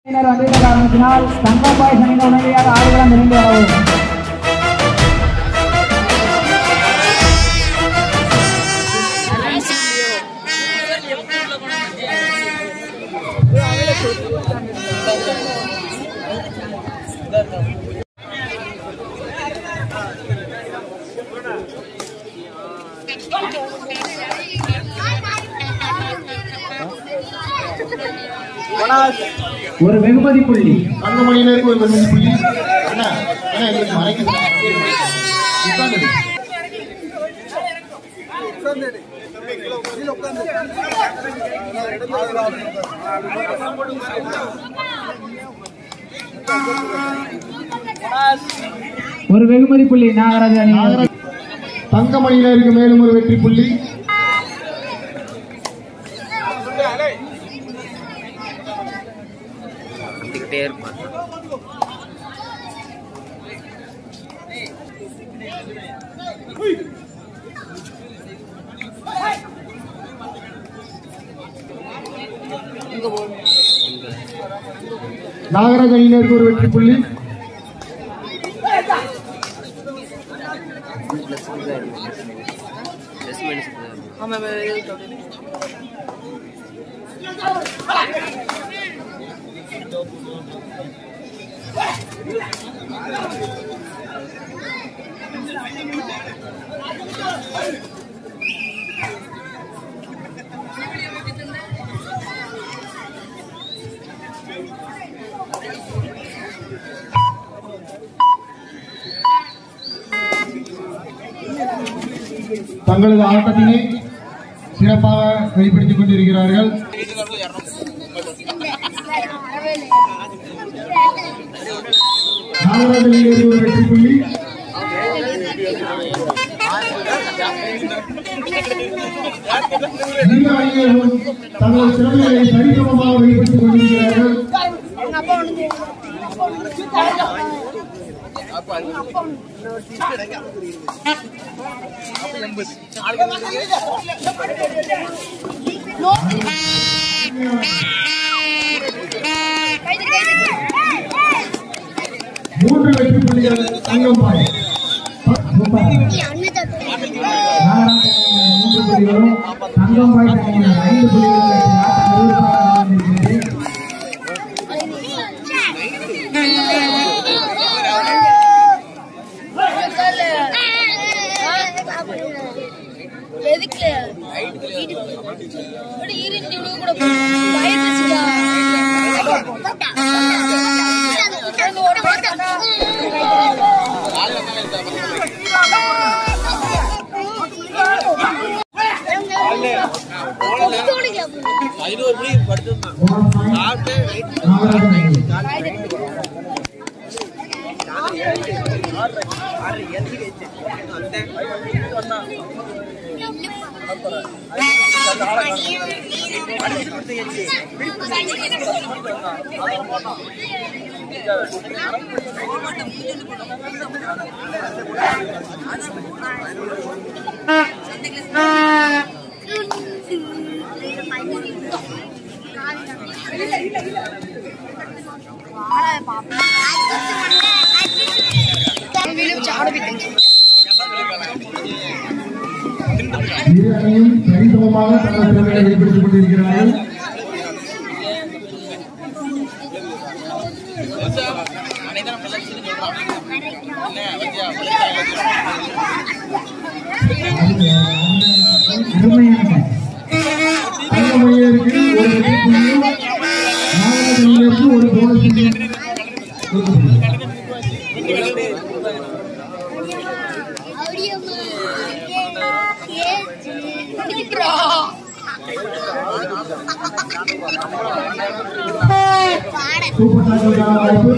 பின்னர் வந்திருந்த காரணத்தினால் தங்கப்பாய் சனித உடனடியாக ஆடுகளம் இருந்து வரவும் ஒரு வெகுமதி புள்ளி தங்கமணியினருக்கு ஒரு வெகுமதி புள்ளி அண்ணா அண்ணா எங்களுக்கு மறைக்குது உட்கார்ந்துடு. ஒரு வெகுமதி புள்ளி நாகராஜ அணி நாகராஜ் தங்கமணியினருக்கு மேலும் ஒரு வெற்றி புள்ளி வந்துக்கிட்டே இருப்பான் நாகராஜ் அணியினருக்கு ஒரு வெற்றி புள்ளி ப்ளஸ் மைனஸ் தங்களது ஆட்டத்தினை சிறப்பாக வெளிப்படுத்திக் கொண்டிருக்கிறார்கள் நாகராஜ் அணியினருக்கு ஒரு வெற்றி புள்ளி இரு அணியினரும் தங்களது திறமைகளை சரிசமமாக வெளிப்படுத்திக் கொண்டிருக்கிறார்கள் மூன்று வெற்றி புள்ளிகள் தங்கம்பாய் நாகராஜ அணியினர் மூன்று புள்ளிகளும் தங்கம்பாய் அணியினர் ஐந்து புள்ளிகளும் பெற்று ஆட்டம் விறுவிறுப்பாக நடந்திருக்கிறது. எதுக்கு இப்படி இருந்துட்டு இவ்வளவு கூட வயிறு வச்சுக்கா. வந்து ஓடி போயிட்டானா? One point. நாகராஜ் அணி இரு அணியும் சரிசமமாக தங்கள் திறமையை வெளிப்படுத்திக் கொண்டிருக்கிறார்கள் அருமையான தங்கமணியருக்கு ஒரு வெற்றி புள்ளியும் நாகராஜ் அணியினருக்கு ஒரு போனஸ் புள்ளியும் சூப்பர் டாக்டருக்கான வாய்ப்பு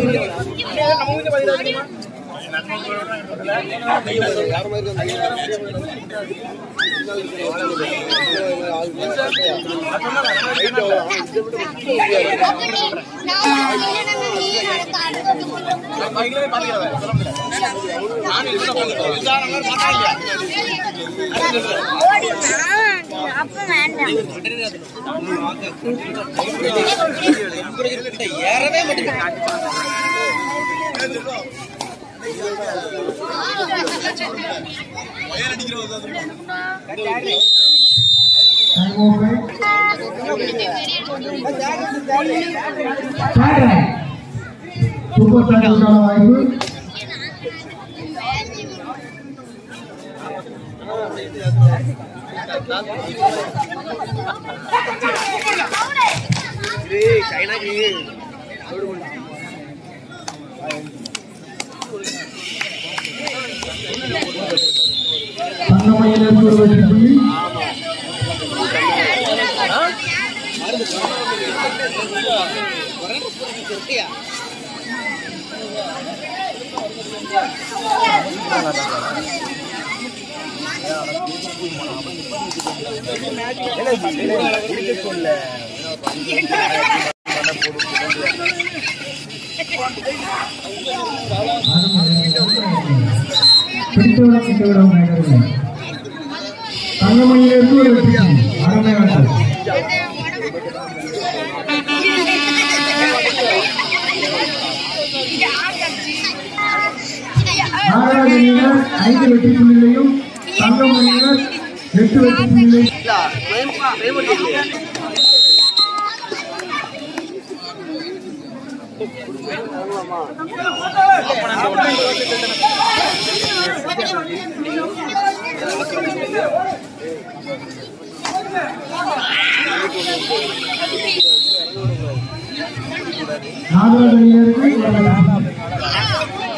நான் அப்ப வேண்டாம் Time over. Third right. Super third வாய்ப்பு தங்கமயிலிருந்து ஒரு வெற்றி புள்ளி பிடித்தவிடம் விட்டுவிடம் நேரவில்லை தங்கமயிலிருந்து ஒரு வெற்றி புள்ளி அருமை வேண்டும் நாகராஜ அணியினர் ஐந்து வெற்றி புள்ளிகளையும் தங்கம் அணியினர் எட்டு வெற்றி புள்ளிகளையும் நாகராஜ அணியினருக்கு ஒரு வெற்றி புள்ளி.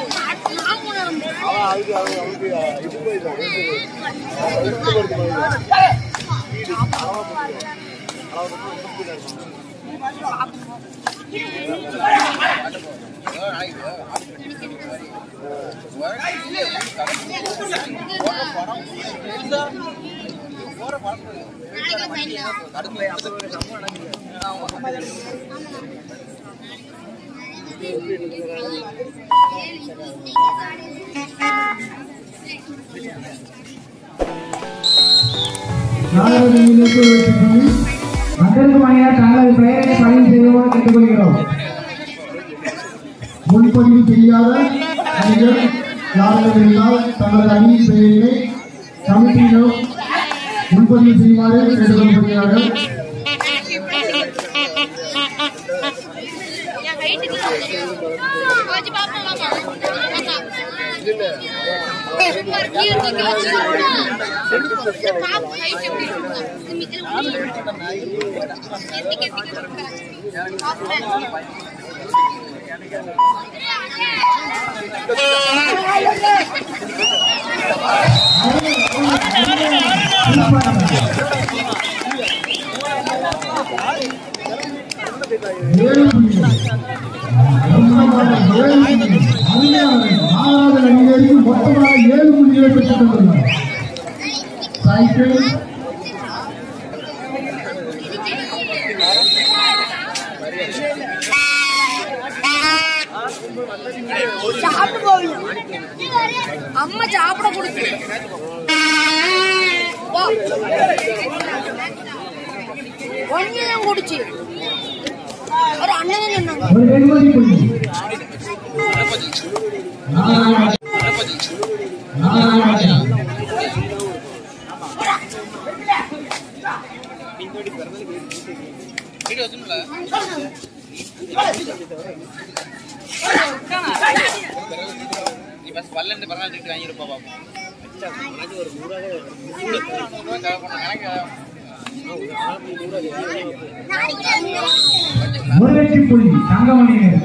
நாகராஜ அணியினருக்கு ஒரு வெற்றி புள்ளி மற்றொரு அணியார் தங்களது பெயரை பதிவு செய்யுமாறு கேட்டுக்கொள்கிறோம் முன்பதிவு செய்யாத அணிகள் யாரும் இருந்தால் தங்களது அணியின் பெயரினை கமிட்டியிடம் முன்பதிவு செய்யுமாறு கேட்டுக்கொள்கிறார்கள் என் ஹைட்டுக்கு கொஞ்சம் பாப்பலாமா ஏழு புள்ளிகள் மொத்தமாக ஏழு புள்ளிகள் அருமையானது ஆறாவது அணியினருக்கு மொத்தமாக ஏழு புள்ளிகளை பெற்றுக் கொண்டுள்ளார் சைக்கிள் சாப்பிட்டு போகணும் அம்மா சாப்பிட கொடுத்து ஒன்னுதான் குடிச்சு ஒரு அண்ணன் சொன்னாங்க ஒரு வெகுமதி புள்ளி நாராயண நாராயண நீ பஸ் பல்ல இருந்து பரவாயில்ல திட்டு வாங்கிருப்பா பாப்போம் ஒரு வெற்றி புள்ளி தங்கமணியினர்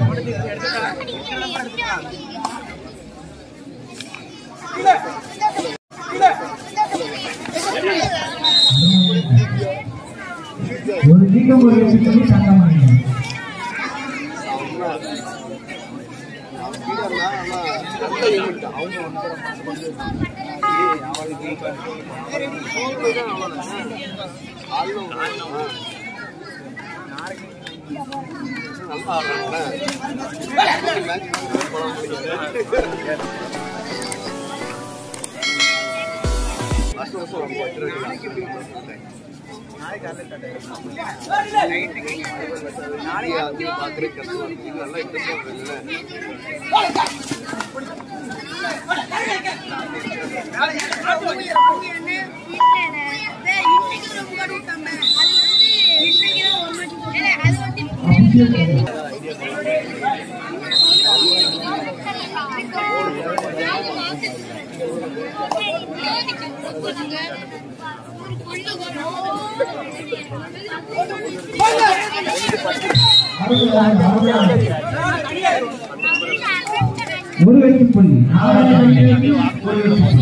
ஒரு நீக்கம் ஒரு வெற்றி புள்ளி தங்கமணியினர் அருமையான அருமையான ஒரு வெற்றி புள்ளி நாலாவது அணியினருக்கு ஒரு வெற்றி புள்ளி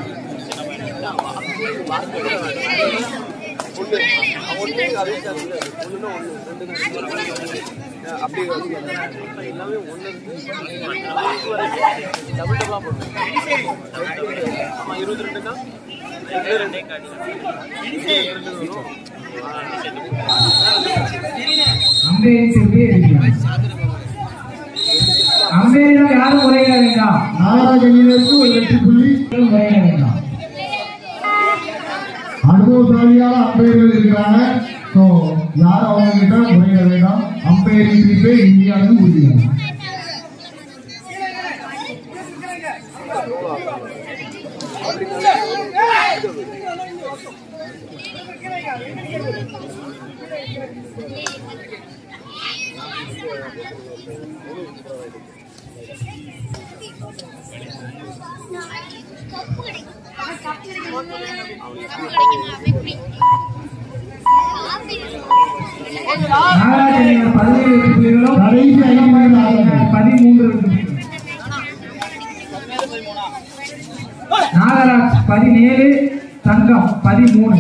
அம்பேரின் திருப்பி அம்பேரிடம் யாரும் முறையிட வேண்டாம் நாகராஜ் அணியினருக்கு ஒரு வெற்றி புள்ளி யாரும் முறையிட வேண்டாம் அனுபவசாலியான அம்பையர்கள் இருக்கிறாங்க ஸோ யாரும் அவங்க கிட்ட முறையிட வேண்டாம் அம்பையரின் தீர்ப்பே இந்தியாவுக்கு உறுதியாகும் நாகராஜ் அணியினர் பதினேழு வெற்றி புள்ளிகளும் கடைசி ஐந்து நிமிட ஆட்டம். பதிமூன்று வெற்றி புள்ளிகள் நாகராஜ் பதினேழு தங்கம் பதிமூணு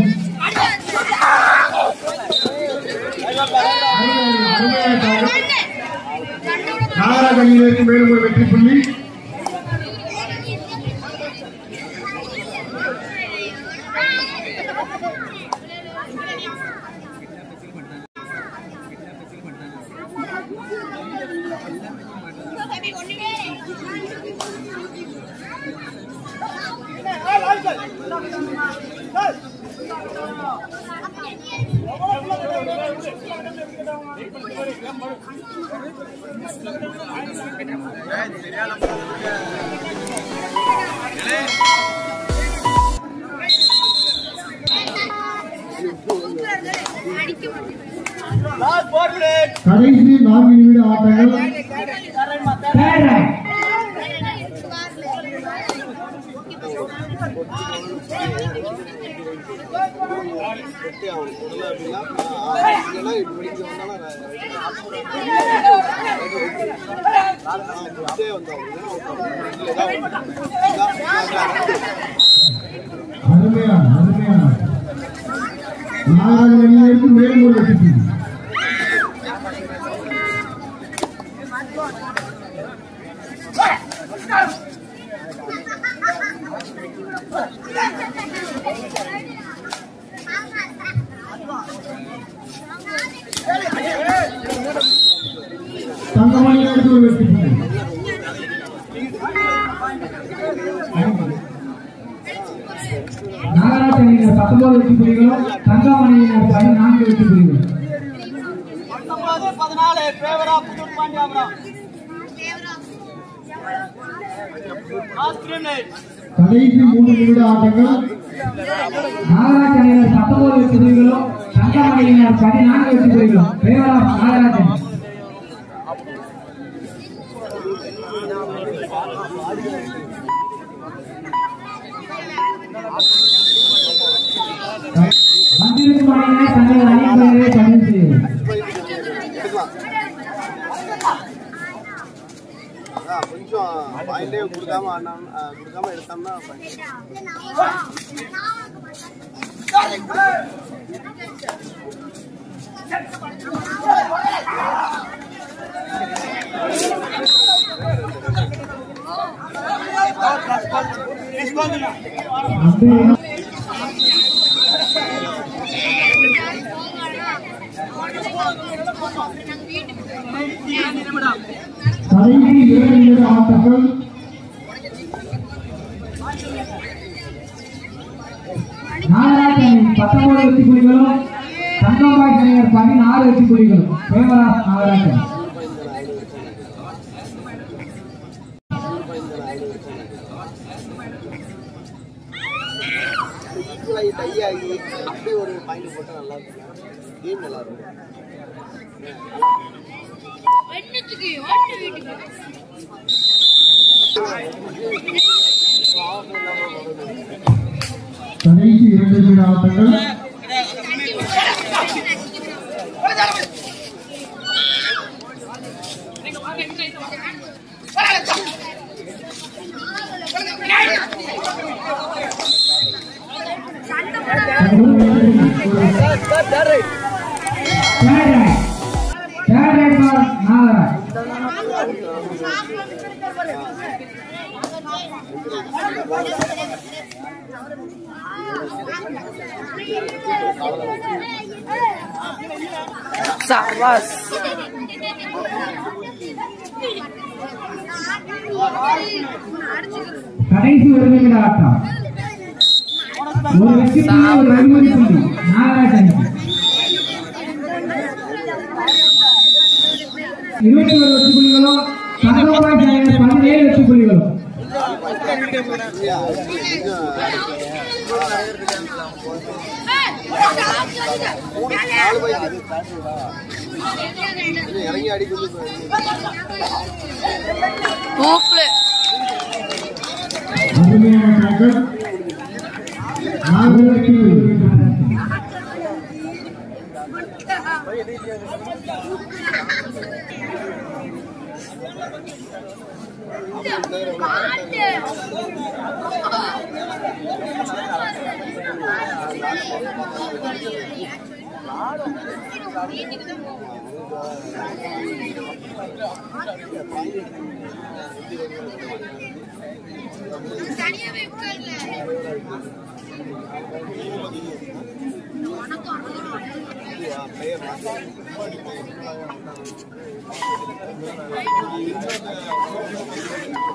நாகராஜ் அணியினருக்கு மேலும் ஒரு வெற்றி புள்ளி கடைசி நான்கு நிமிட ஆட்டங்கள் Third right. அருமையான அருமையான நாகராஜ் அணியினருக்கு மேலும் ஒரு வெற்றி புள்ளி தங்கமணியினருக்கு ஒரு வெற்றி புள்ளி நாகராஜ் அணியினர் பத்தொன்பது வெற்றி புள்ளிகளும் தங்கம் அணியினர் பதினான்கு வெற்றி புள்ளிகள் பத்தொன்பது பதினாலு பேவரா புதூர் பாண்டியாபுரம் லாஸ்ட் மினிட் கடைசி மூன்று நிமிட ஆட்டங்கள் நாகராஜ் அணியினர் பத்தொன்பது வெற்றி புள்ளிகளும் தங்கம் அணியினர் பதினான்கு வெற்றி புள்ளிகளும் பேவரா நாகராஜன் வந்திருக்கும் அணியினர் தங்கள் அணிப்பெயரை பதிவு செய்யும் கொஞ்சம் பாயிண்டே கொடுக்காம ஆடினாலும் கொடுக்காம எடுத்தோம்னா அம்பேரிடம் வீட்டுக்கு கடைசி இரண்டு நிமிட ஆட்டங்கள் நாகராஜ் அணி பத்தொன்பது வெற்றி புலிகளும் தங்கம்பாய் அணியினர் பதினாறு வெற்றி புலிகளும் பிரேமராஜ் நாகராஜ் அணி ஈக்குவலாகி டை ஆகி அப்படியே ஒரு பாயிண்ட் போட்டால் நல்லா இருக்கும் கேம் நல்லா இருக்கும் என்னத்துக்கு ஓட்டு வீட்டுக்கு கடைசி இரண்டு நிமிட ஆட்டங்கள் third right third right for Nagaraj கடைசி ஒரு நிமிட ஆட்டம் ஒரு வெற்றி புள்ளி ஒரு வெகுமதி புள்ளி நாகராஜ் அணி இருபத்தி ஒரு வெற்றி புள்ளிகளும் தங்கம்பாய் அணியினர் பதினேழு வெற்றி புள்ளிகளும் நாலு பாயிண்ட் இறங்கி அடிக்கிறது அருமையான tackle. நான்கு வெற்றி புள்ளிகள். தனியாவே உட்கார்ல பெயர் மாற்றி வணக்கம்